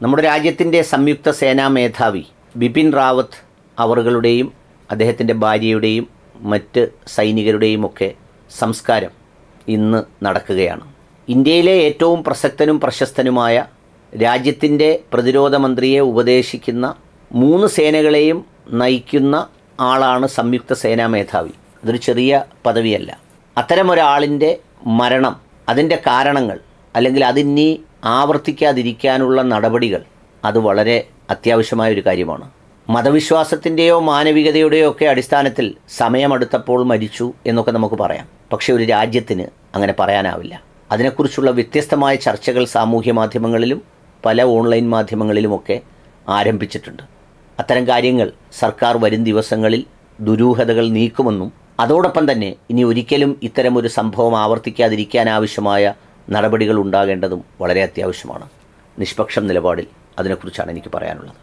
നമ്മുടെ രാജ്യത്തിൻ്റെ സംയുക്ത സേനാ മേധാവി ബിപിൻ റാവത്ത് അവറുകളുടെയും അദ്ദേഹത്തിൻ്റെ ഭാര്യയുടെയും മറ്റ് സൈനികരുടെയും ഒക്കെ സംസ്കാരം ഇന്ന് നടക്കുകയാണ് ഇന്ത്യയിലെ ഏറ്റവും പ്രസക്തനും പ്രശസ്തനുമായ രാജ്യത്തിൻ്റെ പ്രതിരോധ മന്ത്രിയെ ഉപദേശിക്കുന്ന മൂന്ന് സേനകളെയും നയിക്കുന്ന ആളാണ് സംയുക്ത സേനാ മേധാവി അതൊരു ചെറിയ പദവിയല്ല അത്തരമൊരാളിൻ്റെ മരണം അതിൻ്റെ കാരണങ്ങൾ അല്ലെങ്കിൽ അതിനി ആവർത്തിക്കാതിരിക്കാനുള്ള നടപടികൾ അത് വളരെ അത്യാവശ്യമായ ഒരു കാര്യമാണ് മതവിശ്വാസത്തിൻ്റെയോ മാനവികതയുടെയോ ഒക്കെ അടിസ്ഥാനത്തിൽ സമയമെടുത്തപ്പോൾ മരിച്ചു എന്നൊക്കെ നമുക്ക് പറയാം പക്ഷേ ഒരു രാജ്യത്തിന് അങ്ങനെ പറയാനാവില്ല അതിനെക്കുറിച്ചുള്ള വ്യത്യസ്തമായ ചർച്ചകൾ സാമൂഹ്യ മാധ്യമങ്ങളിലും പല ഓൺലൈൻ മാധ്യമങ്ങളിലുമൊക്കെ ആരംഭിച്ചിട്ടുണ്ട് അത്തരം കാര്യങ്ങൾ സർക്കാർ വരും ദിവസങ്ങളിൽ ദുരൂഹതകൾ നീക്കുമെന്നും അതോടൊപ്പം തന്നെ ഇനി ഒരിക്കലും ഇത്തരമൊരു സംഭവം ആവർത്തിക്കാതിരിക്കാൻ ആവശ്യമായ നടപടികൾ ഉണ്ടാകേണ്ടതും വളരെ അത്യാവശ്യമാണ് നിഷ്പക്ഷം നിലപാടിൽ അതിനെക്കുറിച്ചാണ് എനിക്ക് പറയാനുള്ളത്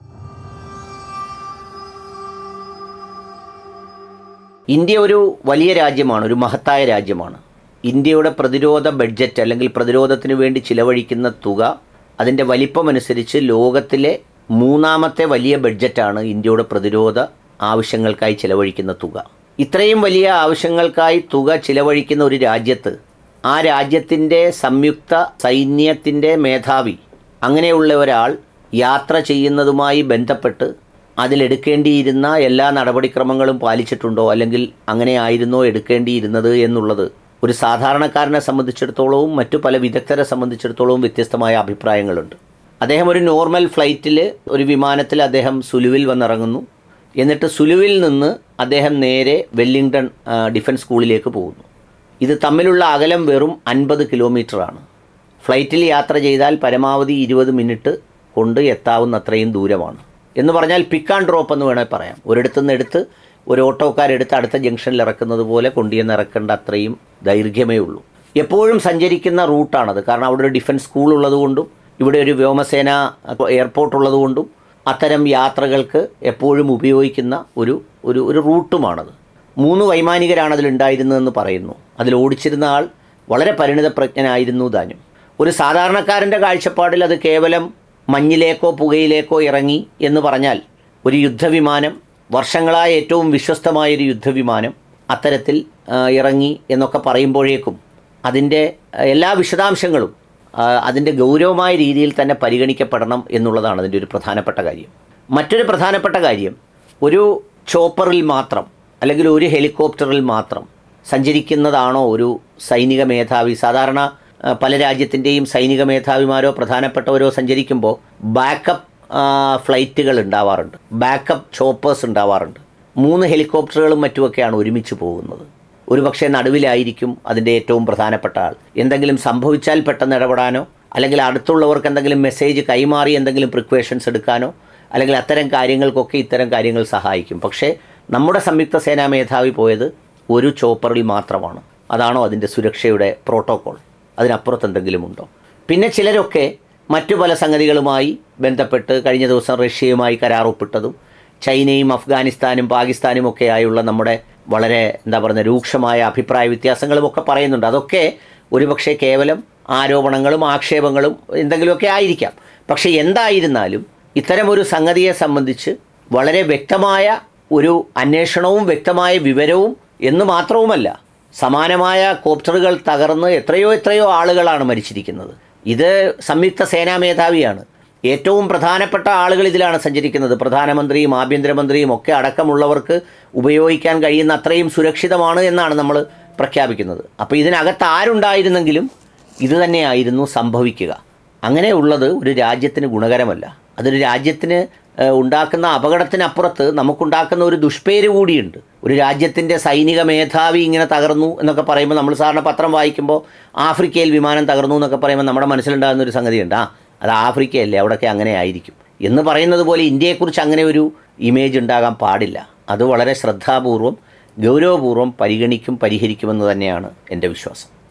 ഇന്ത്യ ഒരു വലിയ രാജ്യമാണ് ഒരു മഹത്തായ രാജ്യമാണ് ഇന്ത്യയുടെ പ്രതിരോധ ബഡ്ജറ്റ് അല്ലെങ്കിൽ പ്രതിരോധത്തിന് വേണ്ടി ചിലവഴിക്കുന്ന തുക അതിൻ്റെ വലിപ്പമനുസരിച്ച് ലോകത്തിലെ മൂന്നാമത്തെ വലിയ ബഡ്ജറ്റാണ് ഇന്ത്യയുടെ പ്രതിരോധ ആവശ്യങ്ങൾക്കായി ചിലവഴിക്കുന്ന തുക ഇത്രയും വലിയ ആവശ്യങ്ങൾക്കായി തുക ചിലവഴിക്കുന്ന ഒരു രാജ്യത്ത് ആ രാജ്യത്തിൻ്റെ സംയുക്ത സൈന്യത്തിൻ്റെ മേധാവി അങ്ങനെയുള്ള ഒരാൾ യാത്ര ചെയ്യുന്നതുമായി ബന്ധപ്പെട്ട് അതിലെടുക്കേണ്ടിയിരുന്ന എല്ലാ നടപടിക്രമങ്ങളും പാലിച്ചിട്ടുണ്ടോ അല്ലെങ്കിൽ അങ്ങനെ ആയിരുന്നോ എടുക്കേണ്ടിയിരുന്നത് എന്നുള്ളത് ഒരു സാധാരണക്കാരനെ സംബന്ധിച്ചിടത്തോളവും മറ്റു പല വിദഗ്ധരെ സംബന്ധിച്ചിടത്തോളവും വ്യത്യസ്തമായ അഭിപ്രായങ്ങളുണ്ട് അദ്ദേഹം ഒരു നോർമൽ ഫ്ലൈറ്റിൽ ഒരു വിമാനത്തിൽ അദ്ദേഹം സുലുവിൽ വന്നിറങ്ങുന്നു എന്നിട്ട് സുലുവിൽ നിന്ന് അദ്ദേഹം നേരെ വെല്ലിംഗ്ടൺ ആ, ഡിഫൻസ് സ്കൂളിലേക്ക് പോകുന്നു ഇത് തമ്മിലുള്ള അകലം വെറും അൻപത് കിലോമീറ്ററാണ് ഫ്ലൈറ്റിൽ യാത്ര ചെയ്താൽ പരമാവധി ഇരുപത് മിനിറ്റ് കൊണ്ട് എത്താവുന്ന അത്രയും ദൂരമാണ് എന്ന് പറഞ്ഞാൽ പിക്ക് ആൻഡ് ഡ്രോപ്പ് എന്ന് വേണമെങ്കിൽ പറയാം ഒരിടത്തു നിന്ന് എടുത്ത് ഒരു ഓട്ടോക്കാരെടുത്ത് അടുത്ത ജംഗ്ഷനിൽ ഇറക്കുന്നത് പോലെ കൊണ്ടുചെന്ന് ഇറക്കേണ്ട അത്രയും ദൈർഘ്യമേ ഉള്ളൂ എപ്പോഴും സഞ്ചരിക്കുന്ന റൂട്ടാണത് കാരണം അവിടെ ഒരു ഡിഫൻസ് സ്കൂൾ ഉള്ളതുകൊണ്ടും ഇവിടെ ഒരു വ്യോമസേന എയർപോർട്ട് ഉള്ളതുകൊണ്ടും അത്തരം യാത്രകൾക്ക് എപ്പോഴും ഉപയോഗിക്കുന്ന ഒരു ഒരു ഒരു റൂട്ടുമാണത് മൂന്ന് വൈമാനികരാണ് അതിലുണ്ടായിരുന്നതെന്ന് പറയുന്നു അതിൽ ഓടിച്ചിരുന്ന ആൾ വളരെ പരിണിതപ്രജ്ഞനായിരുന്നു താനും ഒരു സാധാരണക്കാരൻ്റെ കാഴ്ചപ്പാടിൽ അത് കേവലം മഞ്ഞിലേക്കോ പുകയിലേക്കോ ഇറങ്ങി എന്ന് പറഞ്ഞാൽ ഒരു യുദ്ധവിമാനം വർഷങ്ങളായ ഏറ്റവും വിശ്വസ്തമായൊരു യുദ്ധവിമാനം അത്തരത്തിൽ ആ, ഇറങ്ങി എന്നൊക്കെ പറയുമ്പോഴേക്കും അതിൻ്റെ ആ, എല്ലാ വിശദാംശങ്ങളും ആ, അതിൻ്റെ ഗൗരവമായ രീതിയിൽ തന്നെ പരിഗണിക്കപ്പെടണം എന്നുള്ളതാണ് അതിൻ്റെ ഒരു പ്രധാനപ്പെട്ട കാര്യം മറ്റൊരു പ്രധാനപ്പെട്ട കാര്യം ഒരു ചോപ്പറിൽ മാത്രം അല്ലെങ്കിൽ ഒരു ഹെലികോപ്റ്ററിൽ മാത്രം സഞ്ചരിക്കുന്നതാണോ ഒരു സൈനിക മേധാവി സാധാരണ ആ, പല രാജ്യത്തിൻ്റെയും സൈനിക മേധാവിമാരോ പ്രധാനപ്പെട്ടവരോ സഞ്ചരിക്കുമ്പോൾ ബാക്കപ്പ് ഫ്ലൈറ്റുകൾ ഉണ്ടാവാറുണ്ട് ബാക്കപ്പ് ചോപ്പേഴ്സ് ഉണ്ടാവാറുണ്ട് മൂന്ന് ഹെലികോപ്റ്ററുകളും മറ്റുമൊക്കെയാണ് ഒരുമിച്ച് പോകുന്നത് ഒരുപക്ഷെ നടുവിലായിരിക്കും അതിൻ്റെ ഏറ്റവും പ്രധാനപ്പെട്ട ആൾ എന്തെങ്കിലും സംഭവിച്ചാൽ പെട്ടെന്ന് ഇടപെടാനോ അല്ലെങ്കിൽ അടുത്തുള്ളവർക്ക് എന്തെങ്കിലും മെസ്സേജ് കൈമാറി എന്തെങ്കിലും പ്രിക്വേഷൻസ് എടുക്കാനോ അല്ലെങ്കിൽ അത്തരം കാര്യങ്ങൾക്കൊക്കെ ഇത്തരം കാര്യങ്ങൾ സഹായിക്കും പക്ഷേ നമ്മുടെ സംയുക്ത സേനാ മേധാവി പോയത് ഒരു ചോപ്പറിൽ മാത്രമാണ് അതാണോ അതിൻ്റെ സുരക്ഷയുടെ പ്രോട്ടോകോൾ അതിനപ്പുറത്ത് എന്തെങ്കിലും ഉണ്ടോ പിന്നെ ചിലരൊക്കെ മറ്റു പല സംഗതികളുമായി ബന്ധപ്പെട്ട് കഴിഞ്ഞ ദിവസം റഷ്യയുമായി കരാർ ഒപ്പിട്ടതും ചൈനയും അഫ്ഗാനിസ്ഥാനും പാകിസ്ഥാനും ഒക്കെ ആയുള്ള നമ്മുടെ വളരെ എന്താ പറയുക രൂക്ഷമായ അഭിപ്രായ വ്യത്യാസങ്ങളും ഒക്കെ പറയുന്നുണ്ട് അതൊക്കെ ഒരുപക്ഷെ കേവലം ആരോപണങ്ങളും ആക്ഷേപങ്ങളും എന്തെങ്കിലുമൊക്കെ ആയിരിക്കാം പക്ഷേ എന്തായിരുന്നാലും ഇത്തരമൊരു സംഗതിയെ സംബന്ധിച്ച് വളരെ വ്യക്തമായ ഒരു അന്വേഷണവും വ്യക്തമായ വിവരവും എന്ന് മാത്രവുമല്ല സമാനമായ കോപ്റ്ററുകൾ തകർന്ന് എത്രയോ എത്രയോ ആളുകളാണ് മരിച്ചിരിക്കുന്നത് ഇത് സംയുക്ത സേനാ മേധാവിയാണ് ഏറ്റവും പ്രധാനപ്പെട്ട ആളുകൾ ഇതിലാണ് സഞ്ചരിക്കുന്നത് പ്രധാനമന്ത്രിയും ആഭ്യന്തരമന്ത്രിയും ഒക്കെ അടക്കമുള്ളവർക്ക് ഉപയോഗിക്കാൻ കഴിയുന്ന അത്രയും സുരക്ഷിതമാണ് എന്നാണ് നമ്മൾ പ്രഖ്യാപിക്കുന്നത് അപ്പോൾ ഇതിനകത്ത് ആരുണ്ടായിരുന്നെങ്കിലും ഇത് തന്നെയായിരുന്നു സംഭവിക്കുക അങ്ങനെയുള്ളത് ഒരു രാജ്യത്തിന് ഗുണകരമല്ല അതൊരു രാജ്യത്തിന് ഏഹ്, ഉണ്ടാക്കുന്ന അപകടത്തിനപ്പുറത്ത് നമുക്കുണ്ടാക്കുന്ന ഒരു ദുഷ്പേര് കൂടിയുണ്ട് ഒരു രാജ്യത്തിൻ്റെ സൈനിക മേധാവി ഇങ്ങനെ തകർന്നു എന്നൊക്കെ പറയുമ്പോൾ നമ്മൾ സാധാരണ പത്രം വായിക്കുമ്പോൾ ആഫ്രിക്കയിൽ വിമാനം തകർന്നു എന്നൊക്കെ പറയുമ്പോൾ നമ്മുടെ മനസ്സിലുണ്ടാകുന്ന ഒരു സംഗതിയുണ്ട് ആ അത് ആഫ്രിക്കയല്ലേ അവിടെയൊക്കെ അങ്ങനെ ആയിരിക്കും എന്ന് പറയുന്നത് പോലെ ഇന്ത്യയെക്കുറിച്ച് അങ്ങനെ ഒരു ഇമേജ് ഉണ്ടാകാൻ പാടില്ല അത് വളരെ ശ്രദ്ധാപൂർവം ഗൗരവപൂർവ്വം പരിഗണിക്കും പരിഹരിക്കുമെന്ന് തന്നെയാണ് എൻ്റെ വിശ്വാസം